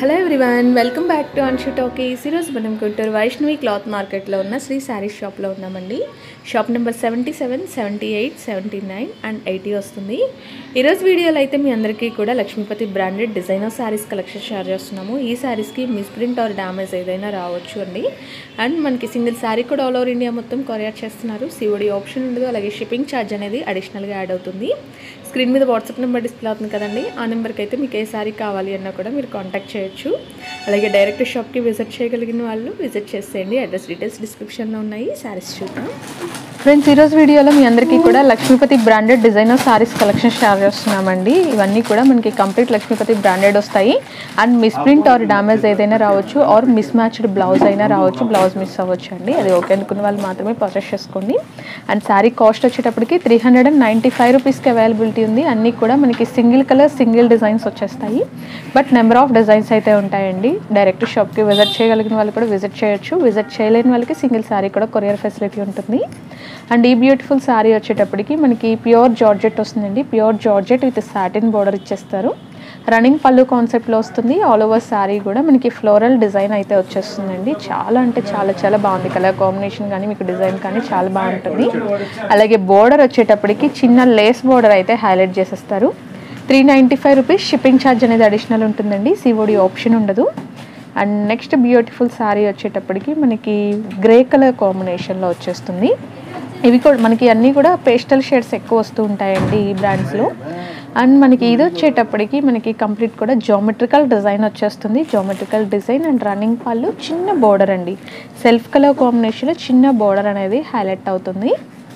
hello everyone welcome back to Anshu Talkies ఈరోజు మనం Guntur Vaishnavi cloth మార్కెట్లో ఉన్న శ్రీ శారీస్ షాప్లో ఉన్నామండి shop number seventy seven seventy eight seventy nine and eighty వస్తుంది ఈరోజు వీడియోలో అయితే మీ అందరికీ కూడా Lakshmipathi branded designer sarees collection share చేస్తున్నాము ఈ శారీస్కి మిస్ప్రింట్ ఆర్ డ్యామేజ్ ఏదైనా రావచ్చు అండి అండ్ మనకి సింగిల్ శారీ కూడా ఆల్ ఓవర్ ఇండియా మొత్తం కొరియర్ చేస్తున్నారు సిఓడి ఆప్షన్ ఉండదు అలాగే షిప్పింగ్ ఛార్జ్ అనేది అడిషనల్గా యాడ్ అవుతుంది స్క్రీన్ మీద వాట్సాప్ నెంబర్ డిస్ప్లే అవుతుంది కదండి ఆ నెంబర్కి అయితే మీకు ఏ శారీ కావాలి అన్నా కూడా మీరు కాంటాక్ట్ చేయొచ్చు అలాగే డైరెక్ట్ షాప్కి విజిట్ చేయగలిగిన వాళ్ళు విజిట్ చేసేయండి అడ్రస్ డీటెయిల్స్ డిస్క్రిప్షన్లో ఉన్నాయి శారీస్ చూద్దాం ఫ్రెండ్స్ ఈరోజు వీడియోలో మీ అందరికీ కూడా Lakshmipathi branded designer sarees collection share చేస్తున్నామండి ఇవన్నీ కూడా మనకి కంప్లీట్ లక్ష్మీపతి బ్రాండెడ్ వస్తాయి and miss print or damage ఏదైనా రావచ్చు ఆర్ మిస్ మ్యాచ్డ్ బ్లౌజ్ అయినా రావచ్చు బ్లౌజ్ మిస్ అవ్వచ్చు అండి అది ఓకే అనుకున్న వాళ్ళు మాత్రమే పర్చేస్ చేసుకోండి అండ్ శారీ కాస్ట్ వచ్చేటప్పటికి three hundred and ninety five రూపీస్కి అవైలబిలిటీ ఉంది అన్నీ కూడా మనకి సింగిల్ కలర్ సింగిల్ డిజైన్స్ వచ్చేస్తాయి బట్ నెంబర్ ఆఫ్ డిజైన్స్ అయితే ఉంటాయండి డైరెక్ట్ షాప్కి విజిట్ చేయగలిగిన వాళ్ళు కూడా విజిట్ చేయొచ్చు విజిట్ చేయలేని వాళ్ళకి సింగిల్ శారీ కూడా కొరియర్ ఫెసిలిటీ ఉంటుంది అండ్ ఈ బ్యూటిఫుల్ శారీ వచ్చేటప్పటికి మనకి ప్యూర్ జార్జెట్ వస్తుందండి pure georgette with satin border ఇచ్చేస్తారు రన్నింగ్ పళ్ళు కాన్సెప్ట్లో వస్తుంది ఆల్ ఓవర్ శారీ కూడా మనకి ఫ్లోరల్ డిజైన్ అయితే వచ్చేస్తుందండి చాలా అంటే చాలా చాలా బాగుంది కలర్ కాంబినేషన్ కానీ మీకు డిజైన్ కానీ చాలా బాగుంటుంది అలాగే బోర్డర్ వచ్చేటప్పటికి చిన్న లేస్ బోర్డర్ అయితే హైలైట్ చేసేస్తారు three ninety five rupees shipping charge అనేది అడిషనల్ ఉంటుందండి సిఓడి ఆప్షన్ ఉండదు అండ్ నెక్స్ట్ బ్యూటిఫుల్ శారీ వచ్చేటప్పటికి మనకి గ్రే కలర్ కాంబినేషన్లో వచ్చేస్తుంది ఇవి కూడా మనకి అన్నీ కూడా పేస్టల్ షేడ్స్ ఎక్కువ వస్తూ ఉంటాయండి ఈ బ్రాండ్స్లో అండ్ మనకి ఇది వచ్చేటప్పటికి మనకి కంప్లీట్ కూడా జామెట్రికల్ డిజైన్ వచ్చేస్తుంది geometrical design and running pallu చిన్న బోర్డర్ అండి సెల్ఫ్ కలర్ కాంబినేషన్లో చిన్న బోర్డర్ అనేది హైలైట్ అవుతుంది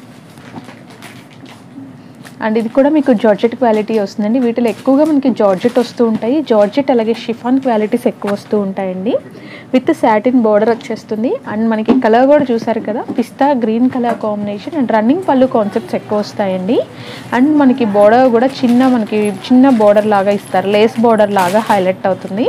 అండ్ ఇది కూడా మీకు జార్జెట్ క్వాలిటీ వస్తుందండి వీటిలో ఎక్కువగా మనకి జార్జెట్ వస్తూ ఉంటాయి జార్జెట్ అలాగే షిఫాన్ క్వాలిటీస్ ఎక్కువ వస్తూ ఉంటాయండి విత్ సాటిన్ బోర్డర్ వచ్చేస్తుంది అండ్ మనకి కలర్ కూడా చూసారు కదా pista green colour combination and running pallu concepts ఎక్కువ వస్తాయండి అండ్ మనకి బోర్డర్ కూడా చిన్న మనకి చిన్న బోర్డర్ లాగా ఇస్తారు లేస్ బోర్డర్ లాగా హైలైట్ అవుతుంది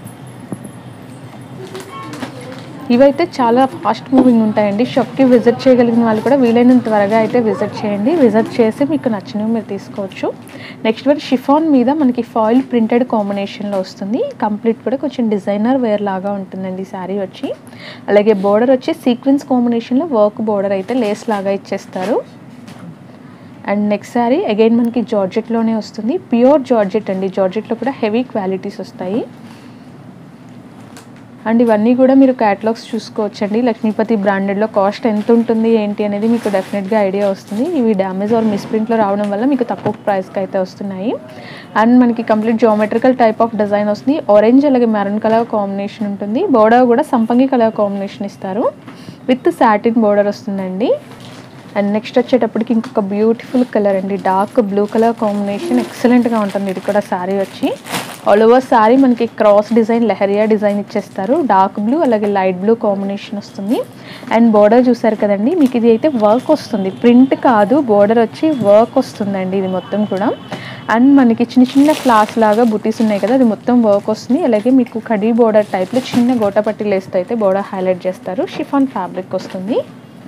ఇవైతే చాలా ఫాస్ట్ మూవింగ్ ఉంటాయండి షాప్కి విజిట్ చేయగలిగిన వాళ్ళు కూడా వీలైనంత త్వరగా అయితే విజిట్ చేయండి విజిట్ చేసి మీకు నచ్చినవి మీరు తీసుకోవచ్చు నెక్స్ట్ వన్ షిఫాన్ మీద మనకి ఫాయిల్ ప్రింటెడ్ కాంబినేషన్లో వస్తుంది కంప్లీట్ కూడా కొంచెం డిజైనర్ వేర్ లాగా ఉంటుందండి శారీ వచ్చి అలాగే బోర్డర్ వచ్చి సీక్వెన్స్ కాంబినేషన్లో వర్క్ బోర్డర్ అయితే లేస్ లాగా ఇచ్చేస్తారు అండ్ నెక్స్ట్ శారీ అగైన్ మనకి జార్జెట్లోనే వస్తుంది ప్యూర్ జార్జెట్ అండి జార్జెట్లో కూడా హెవీ క్వాలిటీస్ వస్తాయి అండ్ ఇవన్నీ కూడా మీరు క్యాటలాగ్స్ చూసుకోవచ్చండి లక్ష్మీపతి బ్రాండెడ్లో కాస్ట్ ఎంత ఉంటుంది ఏంటి అనేది మీకు డెఫినెట్గా ఐడియా వస్తుంది ఇవి డ్యామేజ్ ఆర్ మిస్ప్రింట్లో రావడం వల్ల మీకు తక్కువ ప్రైస్కి అయితే వస్తున్నాయి అండ్ మనకి complete geometrical type of design వస్తుంది ఆరెంజ్ అలాగే మెరూన్ కలర్ కాంబినేషన్ ఉంటుంది బోర్డర్ కూడా సంపంగి కలర్ కాంబినేషన్ ఇస్తారు విత్ సాటిన్ బోర్డర్ వస్తుందండి అండ్ నెక్స్ట్ వచ్చేటప్పటికి ఇంకొక బ్యూటిఫుల్ కలర్ అండి డార్క్ బ్లూ కలర్ కాంబినేషన్ ఎక్సలెంట్గా ఉంటుంది ఇది కూడా శారీ వచ్చి ఆల్ ఓవర్ శారీ మనకి క్రాస్ డిజైన్ లెహరియా డిజైన్ ఇచ్చేస్తారు డార్క్ బ్లూ అలాగే లైట్ బ్లూ కాంబినేషన్ వస్తుంది అండ్ బోర్డర్ చూసారు కదండి మీకు ఇది అయితే వర్క్ వస్తుంది ప్రింట్ కాదు బోర్డర్ వచ్చి వర్క్ వస్తుందండి ఇది మొత్తం కూడా అండ్ మనకి చిన్న చిన్న ఫ్లాస్ లాగా బుటీస్ ఉన్నాయి కదా అది మొత్తం వర్క్ వస్తుంది అలాగే మీకు కడీ బోర్డర్ టైప్లో చిన్న గోటపట్టి లేస్తే అయితే బోర్డర్ హైలైట్ చేస్తారు షిఫాన్ ఫ్యాబ్రిక్ వస్తుంది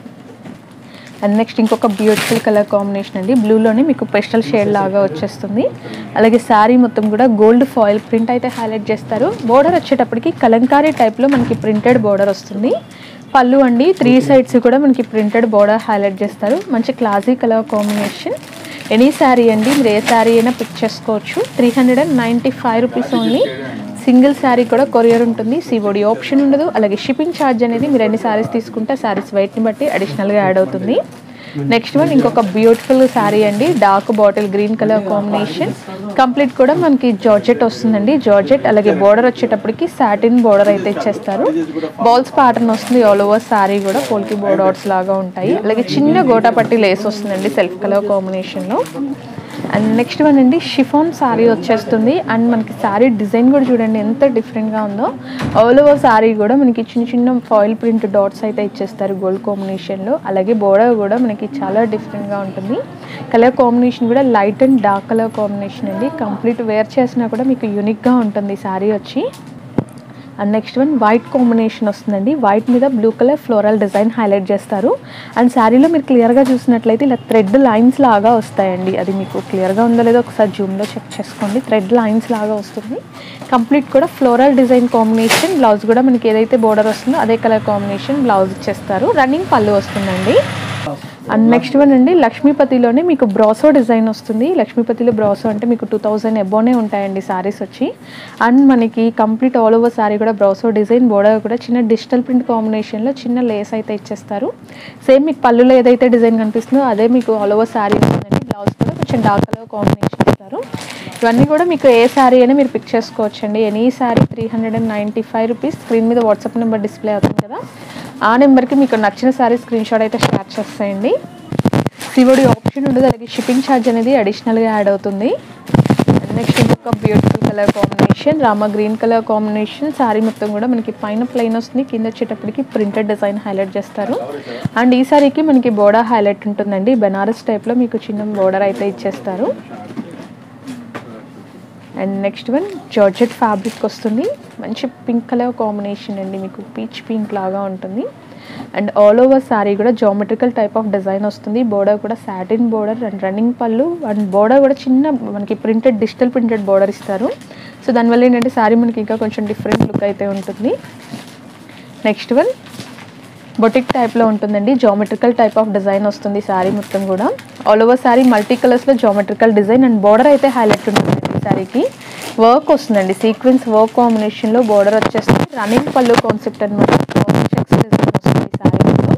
అండ్ నెక్స్ట్ ఇంకొక బ్యూటిఫుల్ కలర్ కాంబినేషన్ అండి బ్లూలోనే మీకు పెస్టల్ షేడ్ లాగా వచ్చేస్తుంది అలాగే శారీ మొత్తం కూడా గోల్డ్ ఫాయిల్ ప్రింట్ అయితే హైలైట్ చేస్తారు బోర్డర్ వచ్చేటప్పటికి కలంకారీ టైప్లో మనకి ప్రింటెడ్ బోర్డర్ వస్తుంది పళ్ళు అండి త్రీ సైడ్స్ కూడా మనకి ప్రింటెడ్ బోర్డర్ హైలైట్ చేస్తారు మంచి classy colour combination any sari అండి మీరు ఏ శారీ అయినా పిక్ చేసుకోవచ్చు three hundred and ninety five rupees only single sari కూడా కొరియర్ ఉంటుంది సిఓడి ఆప్షన్ ఉండదు అలాగే షిప్పింగ్ ఛార్జ్ అనేది మీరు ఎన్ని శారీస్ తీసుకుంటే శారీస్ వెయిట్ని బట్టి అడిషనల్గా యాడ్ అవుతుంది నెక్స్ట్ వన్ ఇంకొక బ్యూటిఫుల్ శారీ అండి dark bottle green colour combination complete కూడా మనకి జార్జెట్ వస్తుందండి జార్జెట్ అలాగే బోర్డర్ వచ్చేటప్పటికి సాటిన్ బోర్డర్ అయితే ఇచ్చేస్తారు బాల్స్ ప్యాటర్న్ వస్తుంది ఆల్ ఓవర్ శారీ కూడా పోల్కి బోర్డర్స్ లాగా ఉంటాయి అలాగే చిన్న గోటాపట్టి లేస్ వస్తుందండి సెల్ఫ్ కలర్ కాంబినేషన్లో అండ్ నెక్స్ట్ వన్ అండి షిఫాన్ శారీ వచ్చేస్తుంది అండ్ మనకి శారీ డిజైన్ కూడా చూడండి ఎంత డిఫరెంట్గా ఉందో ఆల్ ఓవర్ శారీ కూడా మనకి చిన్న చిన్న ఫాయిల్ ప్రింట్ డాట్స్ అయితే ఇచ్చేస్తారు గోల్డ్ కాంబినేషన్లో అలాగే బోర్డర్ కూడా మనకి చాలా డిఫరెంట్గా ఉంటుంది కలర్ కాంబినేషన్ కూడా light and dark colour combination అండి కంప్లీట్ వేర్ చేసినా కూడా మీకు యూనిక్గా ఉంటుంది శారీ వచ్చి and next one white combination వస్తుందండి వైట్ మీద blue colour floral design highlight చేస్తారు అండ్ శారీలో మీరు క్లియర్గా చూసినట్లయితే ఇలా థ్రెడ్ లైన్స్ లాగా వస్తాయండి అది మీకు క్లియర్గా ఉందో లేదో ఒకసారి జూమ్లో చెక్ చేసుకోండి థ్రెడ్ లైన్స్ లాగా వస్తుంది కంప్లీట్ కూడా ఫ్లోరల్ డిజైన్ కాంబినేషన్ బ్లౌజ్ కూడా మనకి ఏదైతే బోర్డర్ వస్తుందో అదే కలర్ కాంబినేషన్ బ్లౌజ్ ఇచ్చేస్తారు రన్నింగ్ పళ్ళు వస్తుందండి అండ్ నెక్స్ట్ వన్ అండి లక్ష్మీపతిలోనే మీకు బ్రాసో డిజైన్ వస్తుంది లక్ష్మీపతిలో బ్రాసో అంటే మీకు టూ థౌజండ్ ఎబోనే ఉంటాయండి సారీస్ వచ్చి అండ్ మనకి కంప్లీట్ ఆల్ ఓవర్ సారీ కూడా బ్రాసో డిజైన్ బోర్డర్ కూడా చిన్న డిజిటల్ ప్రింట్ కాంబినేషన్లో చిన్న లేస్ అయితే ఇచ్చేస్తారు సేమ్ మీకు పళ్ళులో ఏదైతే డిజైన్ కనిపిస్తుందో అదే మీకు ఆల్ ఓవర్ సారీ ఉంటుందండి బ్లౌజ్ కూడా కొంచెం డార్క్ కలర్ కాంబినేషన్ ఇస్తారు ఇవన్నీ కూడా మీకు ఏ శారీ అయినా మీరు పిక్ చేసుకోవచ్చండి any sari three hundred and ninety five rupees screen మీద వాట్సాప్ నెంబర్ డిస్ప్లే అవుతుంది కదా ఆ నెంబర్కి మీకు నచ్చిన శారీ స్క్రీన్ షాట్ అయితే షేర్ చేస్తాయండి సివడి ఆప్షన్ ఉండదు అలాగే షిప్పింగ్ ఛార్జ్ అనేది అడిషనల్గా యాడ్ అవుతుంది నెక్స్ట్ ఇంకొక beautiful colour combination rama green colour combination sari మొత్తం కూడా మనకి పైన ప్లెయిన్ వస్తుంది కింద వచ్చేటప్పటికి ప్రింటెడ్ డిజైన్ హైలైట్ చేస్తారు అండ్ ఈ సారీకి మనకి బోర్డర్ హైలైట్ ఉంటుందండి బెనారస్ టైప్లో మీకు చిన్న బోర్డర్ అయితే ఇచ్చేస్తారు and next one georgette fabric వస్తుంది మంచి పింక్ కలర్ కాంబినేషన్ అండి మీకు పీచ్ పింక్ లాగా ఉంటుంది అండ్ ఆల్ ఓవర్ శారీ కూడా జామెట్రికల్ టైప్ ఆఫ్ డిజైన్ వస్తుంది బోర్డర్ కూడా satin border and running pallu and border కూడా చిన్న మనకి ప్రింటెడ్ డిజిటల్ ప్రింటెడ్ బోర్డర్ ఇస్తారు సో దానివల్ల ఏంటంటే శారీ మనకి ఇంకా కొంచెం డిఫరెంట్ లుక్ అయితే ఉంటుంది నెక్స్ట్ వన్ బొటిక్ టైప్లో ఉంటుందండి జామెట్రికల్ టైప్ ఆఫ్ డిజైన్ వస్తుంది శారీ మొత్తం కూడా ఆల్ ఓవర్ శారీ మల్టీ కలర్స్లో జామెట్రికల్ డిజైన్ అండ్ బోర్డర్ అయితే హైలైట్ ఉంటుంది శారీకి వర్క్ వస్తుందండి సీక్వెన్స్ వర్క్ కాంబినేషన్లో బోర్డర్ వచ్చేస్తుంది రన్నింగ్ పళ్ళు కాన్సెప్ట్ అనమాట చెక్స్ డిజైన్ వస్తుంది శారీ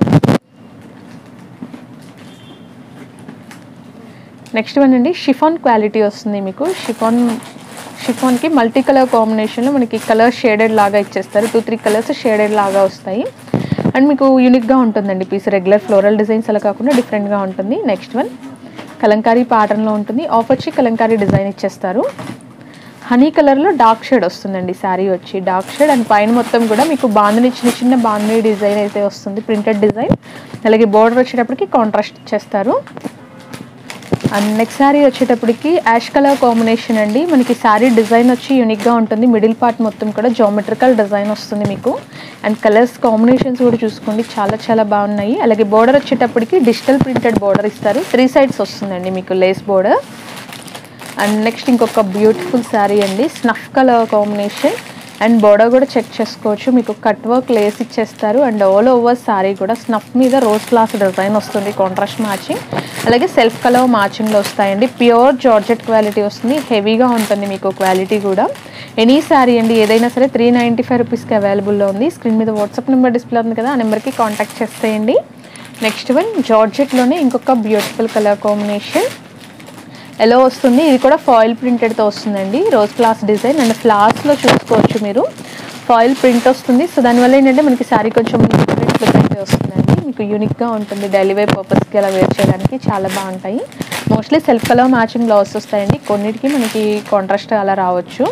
నెక్స్ట్ వన్ అండి షిఫాన్ క్వాలిటీ వస్తుంది మీకు షిఫాన్ షిఫాన్కి మల్టీ కలర్ కాంబినేషన్లో మనకి కలర్ షేడెడ్ లాగా ఇచ్చేస్తారు టూ త్రీ కలర్స్ షేడెడ్ లాగా వస్తాయి అండ్ మీకు యూనిక్గా ఉంటుందండి పీస్ రెగ్యులర్ ఫ్లోరల్ డిజైన్స్ అలా కాకుండా డిఫరెంట్గా ఉంటుంది నెక్స్ట్ వన్ కలంకారీ ప్యాటర్న్లో ఉంటుంది ఆఫ్ వచ్చి కలంకారీ డిజైన్ ఇచ్చేస్తారు హనీ కలర్లో డార్క్ షేడ్ వస్తుందండి శారీ వచ్చి డార్క్ షేడ్ అండ్ పైన మొత్తం కూడా మీకు బాందని చిన్న చిన్న బాందని డిజైన్ అయితే వస్తుంది ప్రింటెడ్ డిజైన్ అలాగే బోర్డర్ వచ్చేటప్పటికి కాంట్రాస్ట్ ఇచ్చేస్తారు అండ్ నెక్స్ట్ శారీ వచ్చేటప్పటికి యాష్ కలర్ కాంబినేషన్ అండి మనకి శారీ డిజైన్ వచ్చి యూనిక్గా ఉంటుంది మిడిల్ పార్ట్ మొత్తం కూడా జామెట్రికల్ డిజైన్ వస్తుంది మీకు అండ్ కలర్స్ కాంబినేషన్స్ కూడా చూసుకోండి చాలా చాలా బాగున్నాయి అలాగే బోర్డర్ వచ్చేటప్పటికి డిజిటల్ ప్రింటెడ్ బోర్డర్ ఇస్తారు త్రీ సైడ్స్ వస్తుందండి మీకు లేస్ బోర్డర్ అండ్ నెక్స్ట్ ఇంకొక బ్యూటిఫుల్ శారీ అండి snuff colour combination and border కూడా చెక్ చేసుకోవచ్చు మీకు కట్ వర్క్ లేస్ ఇచ్చేస్తారు అండ్ ఆల్ ఓవర్ శారీ కూడా స్నఫ్ మీద రోజ్ క్లాస్ డిజైన్ వస్తుంది కాంట్రాస్ట్ మ్యాచింగ్ అలాగే సెల్ఫ్ కలర్ మ్యాచింగ్లో వస్తాయండి ప్యూర్ జార్జెట్ క్వాలిటీ వస్తుంది హెవీగా ఉంటుంది మీకు క్వాలిటీ కూడా ఎనీ శారీ అండి ఏదైనా సరే త్రీ నైంటీ ఫైవ్ రూపీస్కి అవైలబుల్లో ఉంది స్క్రీన్ మీద వాట్సాప్ నెంబర్ డిస్ప్లే ఉంది కదా ఆ నెంబర్కి కాంటాక్ట్ చేసేయండి నెక్స్ట్ వన్ జార్జెట్లోనే ఇంకొక బ్యూటిఫుల్ కలర్ కాంబినేషన్ ఎలా వస్తుంది ఇది కూడా ఫాయిల్ ప్రింటెడ్తో వస్తుందండి రోజ్ క్లాస్ డిజైన్ అండ్ ఫ్లాస్లో చూసుకోవచ్చు మీరు ఫాయిల్ ప్రింట్ వస్తుంది సో దానివల్ల ఏంటంటే మనకి శారీ కొంచెం డిఫరెంట్ లుక్ అయితే వస్తుందండి మీకు యూనిక్గా ఉంటుంది డైలీ వేర్ పర్పస్కి అలా వేర్ చేయడానికి చాలా బాగుంటాయి mostly self colour matching blouse వస్తాయండి కొన్నిటికి మనకి కాంట్రాస్ట్ అలా రావచ్చు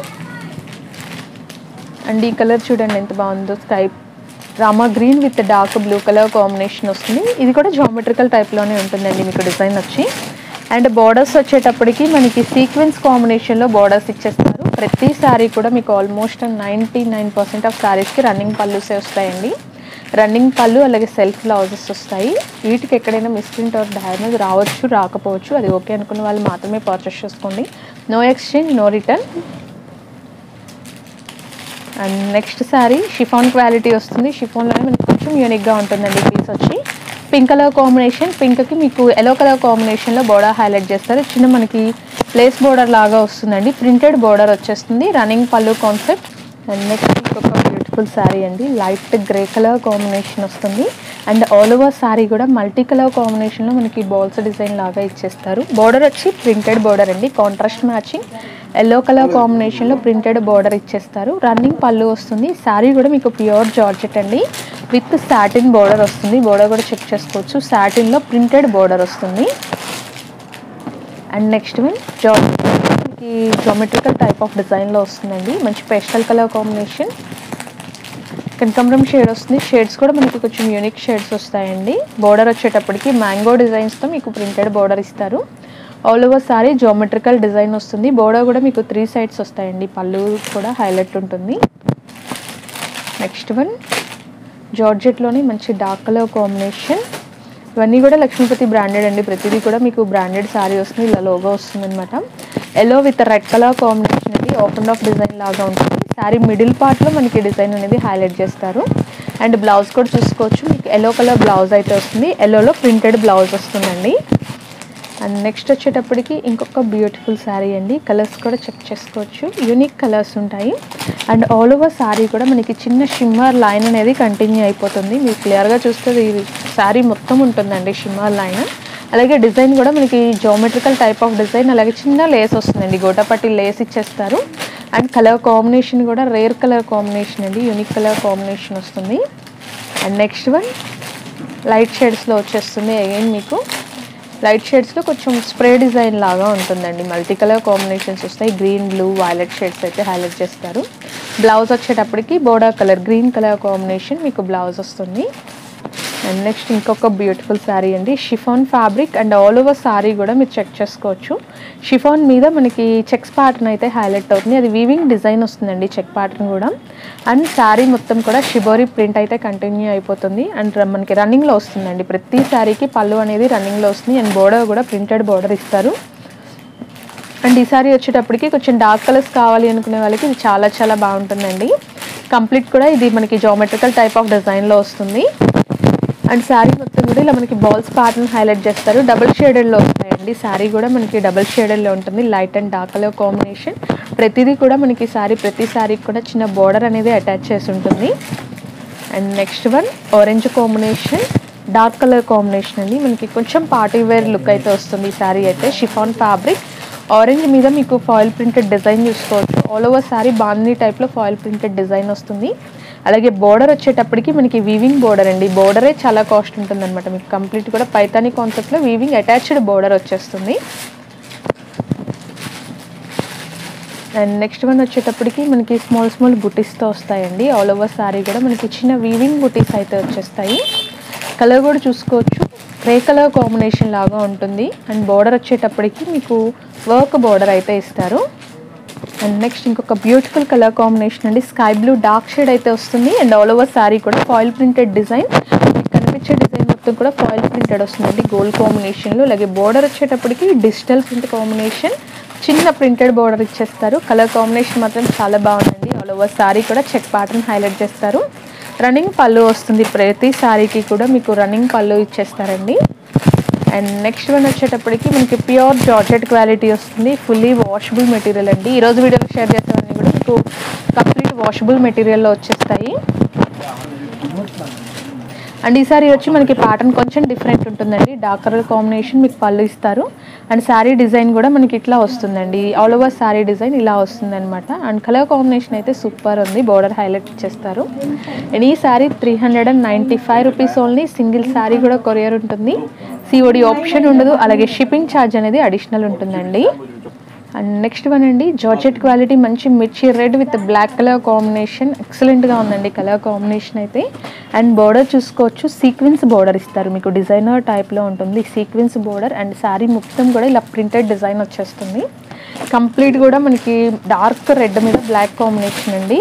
అండ్ ఈ కలర్ చూడండి ఎంత బాగుందో sky rama green with dark blue colour combination వస్తుంది ఇది కూడా జామెట్రికల్ టైప్లోనే ఉంటుందండి మీకు డిజైన్ వచ్చి అండ్ బార్డర్స్ వచ్చేటప్పటికి మనకి సీక్వెన్స్ కాంబినేషన్లో బార్డర్స్ ఇచ్చేస్తారు ప్రతి శారీ కూడా మీకు almost ninety nine percent of శారీస్కి రన్నింగ్ పళ్ళుసే వస్తాయండి రన్నింగ్ పళ్ళు అలాగే సెల్ఫ్ బ్లౌజెస్ వస్తాయి వీటికి ఎక్కడైనా మిస్ప్రింట్ ఆర్ డ్యామేజ్ రావచ్చు రాకపోవచ్చు అది ఓకే అనుకున్న వాళ్ళు మాత్రమే పర్చేస్ చేసుకోండి no exchange no return and next sari chiffon quality వస్తుంది షిఫాన్లోనే మనకి కొంచెం యూనిక్గా ఉంటుందండి పీస్ వచ్చి పింక్ కలర్ కాంబినేషన్ పింక్కి మీకు ఎల్లో కలర్ కాంబినేషన్లో బోర్డర్ హైలైట్ చేస్తారు చిన్న మనకి ప్లేస్ బోర్డర్ లాగా వస్తుందండి ప్రింటెడ్ బోర్డర్ వచ్చేస్తుంది running pallu concept and next ఇంకొక బ్యూటిఫుల్ శారీ అండి లైట్ గ్రే కలర్ కాంబినేషన్ వస్తుంది అండ్ ఆల్ ఓవర్ శారీ కూడా మల్టీ కలర్ కాంబినేషన్లో మనకి బాల్స్ డిజైన్ లాగా ఇచ్చేస్తారు బోర్డర్ వచ్చి ప్రింటెడ్ బోర్డర్ అండి కాంట్రాస్ట్ మ్యాచింగ్ ఎల్లో కలర్ కాంబినేషన్లో ప్రింటెడ్ బార్డర్ ఇచ్చేస్తారు రన్నింగ్ పళ్ళు వస్తుంది శారీ కూడా మీకు ప్యూర్ జార్జెట్ అండి విత్ సాటిన్ బార్డర్ వస్తుంది బార్డర్ కూడా చెక్ చేసుకోవచ్చు సాటిన్లో ప్రింటెడ్ బార్డర్ వస్తుంది అండ్ నెక్స్ట్ వన్ జార్జెట్ మనకి జోమెట్రికల్ టైప్ ఆఫ్ డిజైన్లో వస్తుందండి మంచి పేస్టల్ కలర్ కాంబినేషన్ కనకాంబరం షేడ్ వస్తుంది షేడ్స్ కూడా మనకి కొంచెం యూనిక్ షేడ్స్ వస్తాయండి బార్డర్ వచ్చేటప్పటికి మ్యాంగో డిజైన్స్తో మీకు ప్రింటెడ్ బార్డర్ ఇస్తారు all over sorry geometrical design వస్తుంది బోర్డర్ కూడా మీకు త్రీ సైడ్స్ వస్తాయండి పళ్ళు కూడా హైలైట్ ఉంటుంది నెక్స్ట్ వన్ జార్జెట్లోనే మంచి డార్క్ కలర్ కాంబినేషన్ ఇవన్నీ కూడా లక్ష్మీపతి బ్రాండెడ్ అండి ప్రతిదీ కూడా మీకు బ్రాండెడ్ శారీ వస్తుంది ఇలా లోగో వస్తుంది అనమాట yellow with red colour combination ఇది ఆఫ్ అండ్ ఆఫ్ డిజైన్ లాగా ఉంటుంది శారీ మిడిల్ పార్ట్లో మనకి డిజైన్ అనేది హైలైట్ చేస్తారు అండ్ బ్లౌజ్ కూడా చూసుకోవచ్చు మీకు ఎల్లో కలర్ బ్లౌజ్ అయితే వస్తుంది ఎల్లోలో ప్రింటెడ్ బ్లౌజ్ వస్తుందండి అండ్ నెక్స్ట్ వచ్చేటప్పటికి ఇంకొక బ్యూటిఫుల్ శారీ అండి కలర్స్ కూడా చెక్ చేసుకోవచ్చు యూనిక్ కలర్స్ ఉంటాయి అండ్ ఆల్ ఓవర్ శారీ కూడా మనకి చిన్న షిమ్మర్ లైన్ అనేది కంటిన్యూ అయిపోతుంది మీరు క్లియర్గా చూస్తే ఈ శారీ మొత్తం ఉంటుందండి షిమ్మర్ లైన్ అలాగే డిజైన్ కూడా మనకి జోమెట్రికల్ టైప్ ఆఫ్ డిజైన్ అలాగే చిన్న లేస్ వస్తుందండి గోటపట్టి లేస్ ఇచ్చేస్తారు అండ్ కలర్ కాంబినేషన్ కూడా రేర్ కలర్ కాంబినేషన్ అండి యూనిక్ కలర్ కాంబినేషన్ వస్తుంది అండ్ నెక్స్ట్ వన్ లైట్ షేడ్స్లో వచ్చేస్తుంది అగైన్ మీకు లైట్ షేడ్స్లో కొంచెం స్ప్రే డిజైన్ లాగా ఉంటుందండి మల్టీ కలర్ కాంబినేషన్స్ వస్తాయి గ్రీన్ బ్లూ వైలెట్ షేడ్స్ అయితే హైలైట్ చేస్తారు బ్లౌజ్ వచ్చేటప్పటికి border colour green colour combination మీకు బ్లౌజ్ వస్తుంది అండ్ నెక్స్ట్ ఇంకొక బ్యూటిఫుల్ శారీ అండి chiffon fabric and all over sari కూడా మీరు చెక్ చేసుకోవచ్చు షిఫాన్ మీద మనకి చెక్స్ ప్యాటర్న్ అయితే హైలైట్ అవుతుంది అది వీవింగ్ డిజైన్ వస్తుందండి చెక్ ప్యాటర్న్ కూడా అండ్ శారీ మొత్తం కూడా షిబోరి ప్రింట్ అయితే కంటిన్యూ అయిపోతుంది అండ్ మనకి రన్నింగ్లో వస్తుందండి ప్రతి శారీకి పళ్ళు అనేది రన్నింగ్లో వస్తుంది అండ్ బోర్డర్ కూడా ప్రింటెడ్ బోర్డర్ ఇస్తారు అండ్ ఈ సారీ వచ్చేటప్పటికి కొంచెం డార్క్ కలర్స్ కావాలి అనుకునే వాళ్ళకి ఇది చాలా చాలా బాగుంటుందండి కంప్లీట్ కూడా ఇది మనకి జామెట్రికల్ టైప్ ఆఫ్ డిజైన్లో వస్తుంది అండ్ శారీ మొత్తం కూడా ఇలా మనకి బాల్స్ ప్యాటర్న్ హైలైట్ చేస్తారు డబుల్ షేడెడ్లో వస్తాయండి శారీ కూడా మనకి డబుల్ షేడెడ్లో ఉంటుంది light and dark colour combination ప్రతిదీ కూడా మనకి శారీ ప్రతి శారీకి కూడా చిన్న బోర్డర్ అనేది అటాచ్ చేసి ఉంటుంది and next one orange combination dark colour combination అండి మనకి కొంచెం పార్టీ వేర్ లుక్ అయితే వస్తుంది ఈ శారీ అయితే షిఫాన్ ఫ్యాబ్రిక్ ఆరెంజ్ మీద మీకు ఫాయిల్ ప్రింటెడ్ డిజైన్ చూసుకోవచ్చు ఆల్ ఓవర్ శారీ బాందీ టైప్లో ఫాయిల్ ప్రింటెడ్ డిజైన్ వస్తుంది అలాగే బోర్డర్ వచ్చేటప్పటికి మనకి వీవింగ్ బోర్డర్ అండి బోర్డరే చాలా కాస్ట్ ఉంటుంది అనమాట మీకు కంప్లీట్ కూడా పైతానీ కాన్సెప్ట్లో వీవింగ్ అటాచ్డ్ బోర్డర్ వచ్చేస్తుంది అండ్ నెక్స్ట్ వన్ వచ్చేటప్పటికి మనకి స్మాల్ స్మాల్ బుటీస్తో వస్తాయండి ఆల్ ఓవర్ శారీ కూడా మనకి చిన్న వీవింగ్ బుటీస్ అయితే వచ్చేస్తాయి కలర్ కూడా చూసుకోవచ్చు గ్రే కలర్ కాంబినేషన్ లాగా ఉంటుంది అండ్ బోర్డర్ వచ్చేటప్పటికి మీకు వర్క్ బోర్డర్ అయితే ఇస్తారు అండ్ నెక్స్ట్ ఇంకొక బ్యూటిఫుల్ కలర్ కాంబినేషన్ అండి స్కై బ్లూ డార్క్ షేడ్ అయితే వస్తుంది అండ్ ఆల్ ఓవర్ శారీ కూడా ఫాయిల్ ప్రింటెడ్ డిజైన్ కనిపించే డిజైన్ మొత్తం కూడా ఫాయిల్ ప్రింటెడ్ వస్తుందండి గోల్డ్ కాంబినేషన్లో అలాగే బోర్డర్ వచ్చేటప్పటికి డిజిటల్ ప్రింట్ కాంబినేషన్ చిన్న ప్రింటెడ్ బోర్డర్ ఇచ్చేస్తారు కలర్ కాంబినేషన్ మాత్రం చాలా బాగుందండి ఆల్ ఓవర్ శారీ కూడా చెక్ ప్యాటర్న్ హైలైట్ చేస్తారు రన్నింగ్ పళ్ళు వస్తుంది ప్రతి శారీకి కూడా మీకు రన్నింగ్ పళ్ళు ఇచ్చేస్తారండి అండ్ నెక్స్ట్ వన్ వచ్చేటప్పటికి మనకి ప్యూర్ జార్జెట్ క్వాలిటీ వస్తుంది ఫుల్లీ వాషబుల్ మెటీరియల్ అండి ఈరోజు వీడియోలో షేర్ చేసేవన్నీ కూడా మీకు కంప్లీట్ వాషబుల్ మెటీరియల్లో వచ్చేస్తాయి అండ్ ఈ సారీ వచ్చి మనకి ప్యాటర్న్ కొంచెం డిఫరెంట్ ఉంటుందండి డార్క్ కలర్ కాంబినేషన్ మీకు పళ్ళు ఇస్తారు అండ్ శారీ డిజైన్ కూడా మనకి ఇట్లా వస్తుందండి ఆల్ ఓవర్ శారీ డిజైన్ ఇలా వస్తుంది అనమాట అండ్ కలర్ కాంబినేషన్ అయితే సూపర్ ఉంది బోర్డర్ హైలైట్ ఇచ్చేస్తారు అండ్ ఈ sari three hundred and ninety five rupees only single sari కూడా కొరియర్ ఉంటుంది సిఓడి ఆప్షన్ ఉండదు అలాగే షిప్పింగ్ ఛార్జ్ అనేది అడిషనల్ ఉంటుందండి అండ్ నెక్స్ట్ వన్ అండి జార్జెట్ క్వాలిటీ మంచి మిర్చి red with black colour combination ఎక్సలెంట్గా ఉందండి కలర్ కాంబినేషన్ అయితే అండ్ బోర్డర్ చూసుకోవచ్చు సీక్వెన్స్ బోర్డర్ ఇస్తారు మీకు డిజైనర్ టైప్లో ఉంటుంది సీక్వెన్స్ బోర్డర్ అండ్ శారీ మొత్తం కూడా ఇలా ప్రింటెడ్ డిజైన్ వచ్చేస్తుంది కంప్లీట్ కూడా మనకి డార్క్ రెడ్ మీద బ్లాక్ కాంబినేషన్ అండి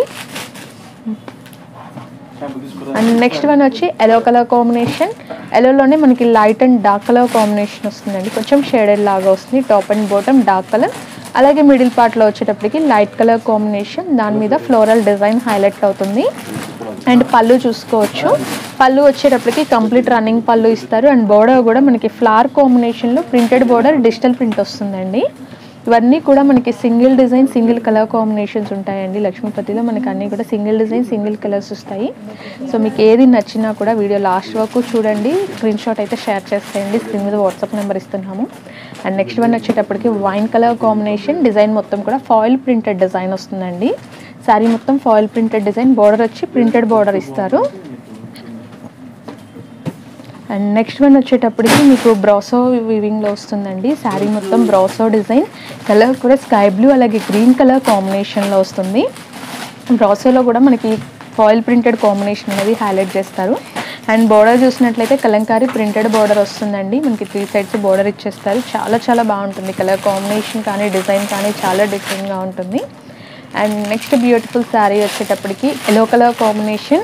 అండ్ నెక్స్ట్ వన్ వచ్చి ఎల్లో కలర్ కాంబినేషన్ ఎల్లోలోనే మనకి light and dark colour combination వస్తుందండి కొంచెం షేడెడ్ లాగా వస్తుంది top and bottom dark colour అలాగే మిడిల్ పార్ట్లో వచ్చేటప్పటికి లైట్ కలర్ కాంబినేషన్ దాని మీద ఫ్లోరల్ డిజైన్ హైలైట్ అవుతుంది అండ్ పళ్ళు చూసుకోవచ్చు పళ్ళు వచ్చేటప్పటికి కంప్లీట్ రన్నింగ్ పళ్ళు ఇస్తారు అండ్ బోర్డర్ కూడా మనకి ఫ్లవర్ కాంబినేషన్లో ప్రింటెడ్ బోర్డర్ డిజిటల్ ప్రింట్ వస్తుందండి ఇవన్నీ కూడా మనకి single design single colour combinations ఉంటాయండి లక్ష్మీపతిలో మనకి అన్నీ కూడా సింగిల్ డిజైన్ సింగిల్ కలర్స్ వస్తాయి సో మీకు ఏది నచ్చినా కూడా వీడియో లాస్ట్ వరకు చూడండి స్క్రీన్ షాట్ అయితే షేర్ చేస్తాయండి స్క్రీన్ మీద వాట్సాప్ నెంబర్ ఇస్తున్నాము అండ్ నెక్స్ట్ వన్ వచ్చేటప్పటికి వైన్ కలర్ కాంబినేషన్ డిజైన్ మొత్తం కూడా ఫాయిల్ ప్రింటెడ్ డిజైన్ వస్తుందండి శారీ మొత్తం ఫాయిల్ ప్రింటెడ్ డిజైన్ బార్డర్ వచ్చి ప్రింటెడ్ బార్డర్ ఇస్తారు అండ్ నెక్స్ట్ వన్ వచ్చేటప్పటికి మీకు బ్రాసో వివింగ్లో వస్తుందండి శారీ మొత్తం బ్రాసో డిజైన్ కలర్ కూడా స్కై బ్లూ అలాగే గ్రీన్ కలర్ కాంబినేషన్లో వస్తుంది బ్రాసోలో కూడా మనకి ఫాయిల్ ప్రింటెడ్ కాంబినేషన్ అనేది హైలైట్ చేస్తారు అండ్ బోర్డర్ చూసినట్లయితే కలంకారీ ప్రింటెడ్ బోర్డర్ వస్తుందండి మనకి త్రీ సైడ్స్ బోర్డర్ ఇచ్చేస్తారు చాలా చాలా బాగుంటుంది కలర్ కాంబినేషన్ కానీ డిజైన్ కానీ చాలా డిఫరెంట్గా ఉంటుంది అండ్ నెక్స్ట్ బ్యూటిఫుల్ శారీ వచ్చేటప్పటికి ఎల్లో కలర్ కాంబినేషన్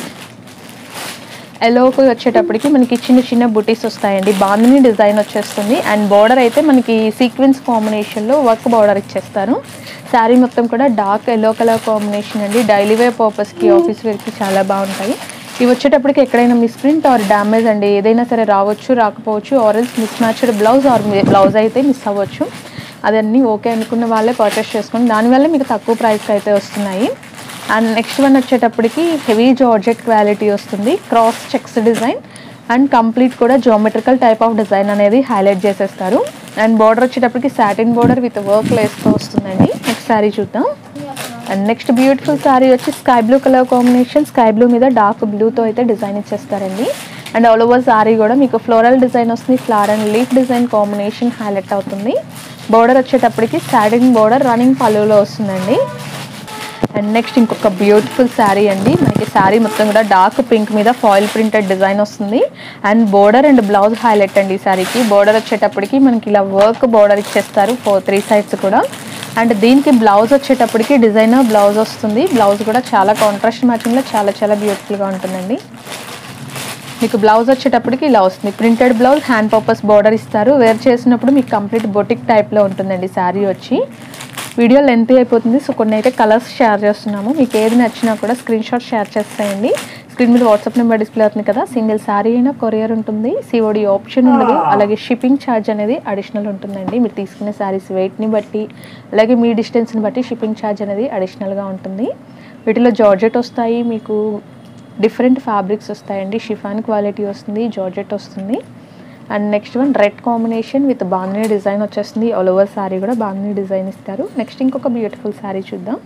ఎల్లోకి వచ్చేటప్పటికి మనకి చిన్న చిన్న బుటీస్ వస్తాయండి బాగుంది డిజైన్ వచ్చేస్తుంది అండ్ బార్డర్ అయితే మనకి సీక్వెన్స్ కాంబినేషన్లో వర్క్ బార్డర్ ఇచ్చేస్తారు శారీ మొత్తం కూడా డార్క్ ఎల్లో కలర్ కాంబినేషన్ అండి డైలీ వేర్ పర్పస్కి ఆఫీస్ వేర్కి చాలా బాగుంటాయి ఇవి వచ్చేటప్పటికి ఎక్కడైనా మిస్ప్రింట్ ఆర్ డ్యామేజ్ అండి ఏదైనా సరే రావచ్చు రాకపోవచ్చు ఆరెల్స్ mismatched blouse or blouse అయితే మిస్ అవ్వచ్చు అదన్నీ ఓకే అనుకున్న వాళ్ళే పర్చేస్ చేసుకొని దానివల్ల మీకు తక్కువ ప్రైస్కి అయితే వస్తున్నాయి అండ్ నెక్స్ట్ వన్ వచ్చేటప్పటికి హెవీ జార్జెట్ క్వాలిటీ వస్తుంది cross checks design and complete కూడా జోమెట్రికల్ టైప్ ఆఫ్ డిజైన్ అనేది హైలైట్ చేసేస్తారు అండ్ బార్డర్ వచ్చేటప్పటికి సాటిన్ బార్డర్ విత్ వర్క్ లేస్తో వస్తుందండి నెక్స్ట్ శారీ చూద్దాం అండ్ నెక్స్ట్ బ్యూటిఫుల్ శారీ వచ్చి sky blue colour combination sky blue మీద డార్క్ బ్లూతో అయితే డిజైన్ ఇచ్చేస్తారండి అండ్ ఆల్ ఓవర్ శారీ కూడా మీకు ఫ్లోరల్ డిజైన్ వస్తుంది flower and leaf design combination highlight అవుతుంది బార్డర్ వచ్చేటప్పటికి సాటిన్ బార్డర్ రన్నింగ్ పళ్ళులో వస్తుందండి అండ్ నెక్స్ట్ ఇంకొక బ్యూటిఫుల్ శారీ అండి మనకి శారీ మొత్తం కూడా డార్క్ పింక్ మీద ఫాయిల్ ప్రింటెడ్ డిజైన్ వస్తుంది and border and blouse highlight అండి ఈ శారీకి బోర్డర్ వచ్చేటప్పటికి మనకి ఇలా వర్క్ బోర్డర్ ఇచ్చేస్తారు ఫోర్ త్రీ సైడ్స్ కూడా అండ్ దీనికి బ్లౌజ్ వచ్చేటప్పటికి డిజైనర్ బ్లౌజ్ వస్తుంది బ్లౌజ్ కూడా చాలా కాంట్రాస్ట్ మ్యాచింగ్లో చాలా చాలా బ్యూటిఫుల్గా ఉంటుందండి మీకు బ్లౌజ్ వచ్చేటప్పటికి ఇలా వస్తుంది printed blouse hand purpose border ఇస్తారు వేర్ చేసినప్పుడు మీకు కంప్లీట్ బొటిక్ టైప్లో ఉంటుందండి శారీ వచ్చి వీడియో లెంత్ అయిపోతుంది సో కొన్ని అయితే కలర్స్ షేర్ చేస్తున్నాము మీకు ఏది నచ్చినా కూడా స్క్రీన్ షాట్ షేర్ చేస్తాయండి స్క్రీన్ మీద వాట్సాప్ నెంబర్ డిస్ప్లే అవుతుంది కదా సింగిల్ శారీ అయినా కొరియర్ ఉంటుంది సిఓడి ఆప్షన్ ఉండదు అలాగే షిప్పింగ్ ఛార్జ్ అనేది అడిషనల్ ఉంటుందండి మీరు తీసుకునే శారీస్ వెయిట్ని బట్టి అలాగే మీ డిస్టెన్స్ని బట్టి షిప్పింగ్ ఛార్జ్ అనేది అడిషనల్గా ఉంటుంది వీటిలో జార్జెట్ వస్తాయి మీకు డిఫరెంట్ ఫ్యాబ్రిక్స్ వస్తాయండి షిఫాన్ క్వాలిటీ వస్తుంది జార్జెట్ వస్తుంది and next one red combination with bandhani design వచ్చేస్తుంది ఆల్ ఓవర్ శారీ కూడా బాందిని డిజైన్ ఇస్తారు నెక్స్ట్ ఇంకొక బ్యూటిఫుల్ శారీ చూద్దాం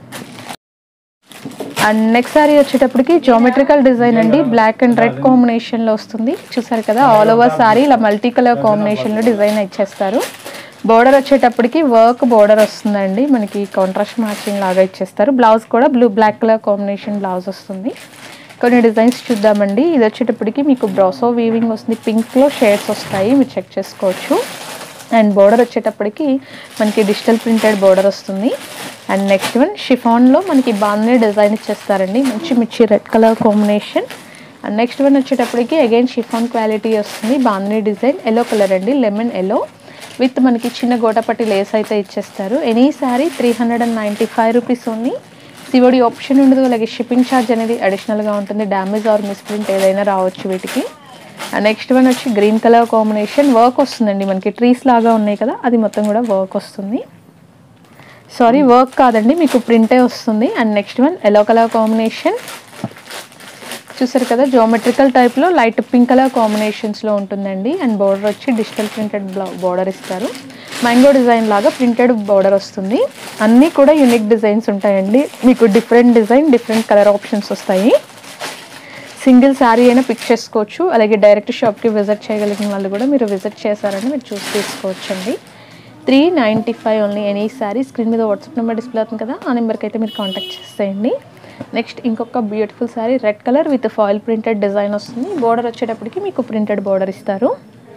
అండ్ నెక్స్ట్ శారీ వచ్చేటప్పటికి జోమెట్రికల్ డిజైన్ అండి బ్లాక్ అండ్ రెడ్ కాంబినేషన్లో వస్తుంది చూసారు కదా ఆల్ ఓవర్ శారీ ఇలా మల్టీ కలర్ కాంబినేషన్లో డిజైన్ ఇచ్చేస్తారు బోర్డర్ వచ్చేటప్పటికి వర్క్ బోర్డర్ వస్తుందండి మనకి కాంట్రాస్ట్ మ్యాచింగ్ లాగా ఇచ్చేస్తారు బ్లౌజ్ కూడా blue black colour combination blouse వస్తుంది కొన్ని డిజైన్స్ చూద్దామండి ఇది వచ్చేటప్పటికి మీకు బ్రాసో వీవింగ్ వస్తుంది పింక్లో షేడ్స్ వస్తాయి మీరు చెక్ చేసుకోవచ్చు అండ్ బోర్డర్ వచ్చేటప్పటికి మనకి డిజిటల్ ప్రింటెడ్ బోర్డర్ వస్తుంది అండ్ నెక్స్ట్ వన్ షిఫాన్లో మనకి బాగానే డిజైన్ ఇచ్చేస్తారండి మంచి మిర్చి red colour combination and next one వచ్చేటప్పటికి అగైన్ షిఫాన్ క్వాలిటీ వస్తుంది బాందిని డిజైన్ ఎల్లో కలర్ అండి లెమన్ ఎల్లో విత్ మనకి చిన్న గోటపట్టి లేస్ అయితే ఇచ్చేస్తారు any sari three hundred and ninety five rupees only COD option ఉండదు అలాగే షిప్పింగ్ ఛార్జ్ అనేది అడిషనల్గా ఉంటుంది డ్యామేజ్ ఆర్ మిస్ప్రింట్ ఏదైనా రావచ్చు వీటికి అండ్ నెక్స్ట్ వన్ వచ్చి గ్రీన్ కలర్ కాంబినేషన్ వర్క్ వస్తుందండి మనకి ట్రీస్ లాగా ఉన్నాయి కదా అది మొత్తం కూడా వర్క్ వస్తుంది సారీ వర్క్ కాదండి మీకు ప్రింటే వస్తుంది and next one yellow colour combination చూసారు కదా జోమెట్రికల్ టైప్లో లైట్ పింక్ కలర్ కాంబినేషన్స్లో ఉంటుందండి అండ్ బార్డర్ వచ్చి డిజిటల్ ప్రింటెడ్ బార్డర్ ఇస్తారు మ్యాంగో డిజైన్ లాగా ప్రింటెడ్ బార్డర్ వస్తుంది అన్నీ కూడా యూనిక్ డిజైన్స్ ఉంటాయండి మీకు different design different colour options వస్తాయి సింగిల్ శారీ అయినా పిక్ చేసుకోవచ్చు అలాగే డైరెక్ట్ షాప్కి విజిట్ చేయగలిగిన వాళ్ళు కూడా మీరు విజిట్ చేశారని మీరు చూసి తీసుకోవచ్చండి three ninety five only any sari screen మీద వాట్సాప్ నెంబర్ డిస్ప్లే అవుతుంది కదా ఆ నెంబర్కి అయితే మీరు కాంటాక్ట్ చేసేయండి నెక్స్ట్ ఇంకొక beautiful sari red colour with foil printed design వస్తుంది బోర్డర్ వచ్చేటప్పటికి మీకు ప్రింటెడ్ బోర్డర్ ఇస్తారు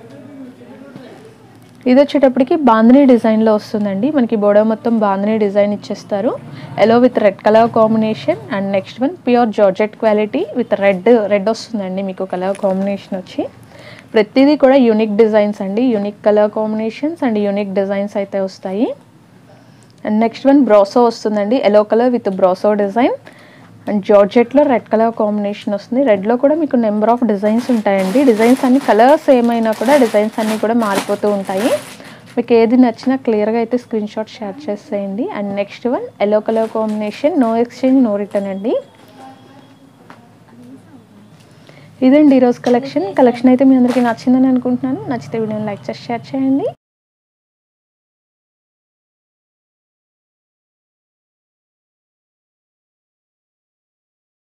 ఇది వచ్చేటప్పటికి బాందిని డిజైన్లో వస్తుందండి మనకి బోర్డర్ మొత్తం బాందిని డిజైన్ ఇచ్చేస్తారు yellow with red colour combination and next one pure georgette quality with red red వస్తుందండి మీకు కలర్ కాంబినేషన్ వచ్చి ప్రతిదీ కూడా యూనిక్ డిజైన్స్ అండి unique colour combinations and unique designs అయితే వస్తాయి అండ్ నెక్స్ట్ వన్ బ్రాసో వస్తుందండి yellow colour with brasso design and జార్జెట్లో రెడ్ కలర్ కాంబినేషన్ వస్తుంది రెడ్లో కూడా మీకు నెంబర్ ఆఫ్ డిజైన్స్ ఉంటాయండి డిజైన్స్ అన్ని కలర్స్ ఏమైనా కూడా డిజైన్స్ అన్నీ కూడా మారిపోతూ ఉంటాయి మీకు ఏది నచ్చినా క్లియర్గా అయితే స్క్రీన్ షాట్ షేర్ చేసేయండి and next one yellow colour combination no exchange no return అండి ఇదండి ఈరోజు కలెక్షన్ కలెక్షన్ అయితే మీ అందరికీ నచ్చిందని అనుకుంటున్నాను నచ్చితే వీడియోని లైక్ చేసి షేర్ చేయండి